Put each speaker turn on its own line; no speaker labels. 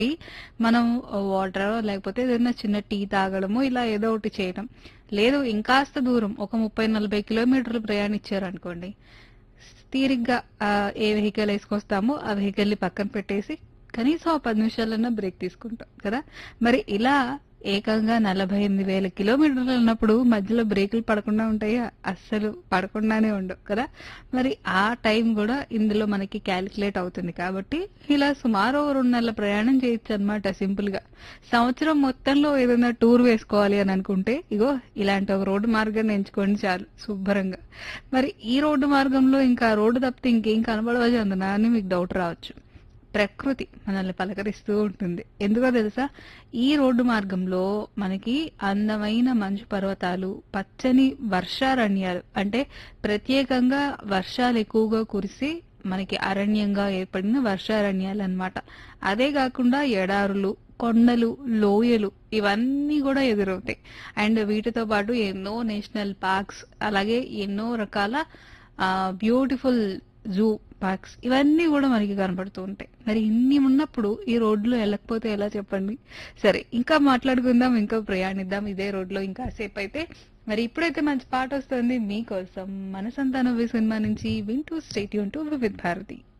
మనం వాటర్ లేకపోతే ఏదైనా చిన్న టీ తాగడము ఇలా ఏదో ఒకటి చేయడం లేదు ఇంకాస్త దూరం ఒక ముప్పై నలభై కిలోమీటర్లు ప్రయాణించారనుకోండి తీరిగ్గా ఆ, ఏ వెహికల్ వేసుకొస్తామో ఆ వెహికల్ ని పక్కన పెట్టేసి కనీసం ఒక పది నిమిషాలన్నా బ్రేక్ తీసుకుంటాం కదా మరి ఇలా ఏకంగా నలభై ఎనిమిది వేల కిలోమీటర్లు ఉన్నప్పుడు మధ్యలో బ్రేకులు పడకుండా ఉంటాయా అస్సలు పడకుండానే ఉండవు కదా మరి ఆ టైం కూడా ఇందులో మనకి క్యాలిక్యులేట్ అవుతుంది కాబట్టి ఇలా సుమారు ఓ రెండు నెలల ప్రయాణం చేయొచ్చు అనమాట సింపుల్ గా సంవత్సరం మొత్తంలో ఏదైనా టూర్ వేసుకోవాలి అని అనుకుంటే ఇగో ఇలాంటి ఒక రోడ్డు మార్గాన్ని ఎంచుకోండి చాలు శుభ్రంగా మరి ఈ రోడ్డు మార్గంలో ఇంకా రోడ్డు తప్పితే ఇంకేం కనబడవచ్చు అందునా అని మీకు డౌట్ రావచ్చు ప్రకృతి మనల్ని పలకరిస్తూ ఉంటుంది ఎందుకో తెలుసా ఈ రోడ్డు మార్గంలో మనకి అందమైన మంచు పర్వతాలు పచ్చని వర్షారణ్యాలు అంటే ప్రత్యేకంగా వర్షాలు ఎక్కువగా కురిసి మనకి అరణ్యంగా ఏర్పడిన వర్షారణ్యాలు అన్నమాట అదే కాకుండా ఎడారులు కొండలు లోయలు ఇవన్నీ కూడా ఎదురవుతాయి అండ్ వీటితో పాటు ఎన్నో నేషనల్ పార్క్స్ అలాగే ఎన్నో రకాల బ్యూటిఫుల్ జూ పార్క్స్ ఇవన్నీ కూడా మనకి కనపడుతూ ఉంటాయి మరి ఇన్ని ఉన్నప్పుడు ఈ రోడ్లో వెళ్ళకపోతే ఎలా చెప్పండి సరే ఇంకా మాట్లాడుకుందాం ఇంకా ప్రయాణిద్దాం ఇదే రోడ్లో ఇంకా సేపు అయితే మరి ఇప్పుడైతే మంచి పాట వస్తుంది మీకోసం మన సంతానవి సినిమా నుంచి వింటూ స్టేట్ యూన్ టు వివిధ్ భారతి